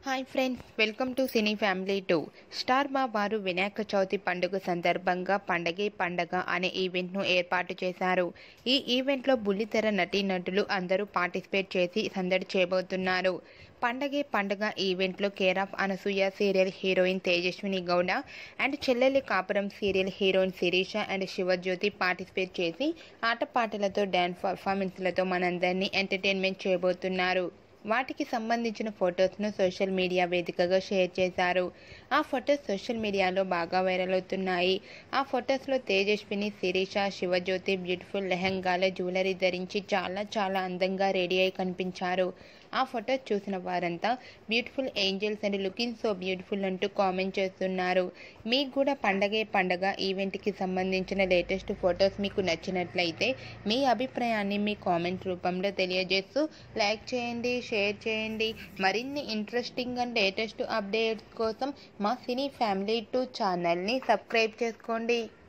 hi friends welcome to cine family two star మా వారు వినాయక చవితి పండుగ సందర్భంగా పండగే పండగ అనే ఈవెంట్ను ఏర్పాటు చేశారు ఈ ఈవెంట్లో బుల్లితెర నటీనటులు అందరూ పార్టిసిపేట్ చేసి సందడి చేయబోతున్నారు పండగే పండగ ఈవెంట్లో care of Anasuya serial heroine Tejaswini Gowda and Chelleli Kapuram serial heroine Sirisha and Shivajyothi participate చేసి ఆటపాటలతో డ్యాన్స్ పర్ఫార్మెన్స్లతో మనందరినీ ఎంటర్టైన్మెంట్ చేయబోతున్నారు వాటికి సంబంధించిన ఫొటోస్ను సోషల్ మీడియా వేదికగా షేర్ చేశారు ఆ ఫొటోస్ సోషల్ మీడియాలో బాగా వైరల్ అవుతున్నాయి ఆ ఫొటోస్లో తేజస్విని శిరీష శివజ్యోతి బ్యూటిఫుల్ లెహంగాల జ్యువెలరీ ధరించి చాలా చాలా అందంగా రెడీ అయి కనిపించారు ఆ ఫొటోస్ చూసిన వారంతా beautiful angels and looking so beautiful అంటూ కామెంట్ చేస్తున్నారు మీకు కూడా పండగే పండగ ఈవెంట్కి సంబంధించిన లేటెస్ట్ ఫొటోస్ మీకు నచ్చినట్లయితే మీ అభిప్రాయాన్ని మీ కామెంట్ రూపంలో తెలియజేస్తూ లైక్ చేయండి షేర్ చేయండి మరిన్ని ఇంట్రెస్టింగ్ అండ్ లేటెస్ట్ అప్డేట్స్ కోసం మా సినీ ఫ్యామిలీ టూ ఛానల్ని సబ్స్క్రైబ్ చేసుకోండి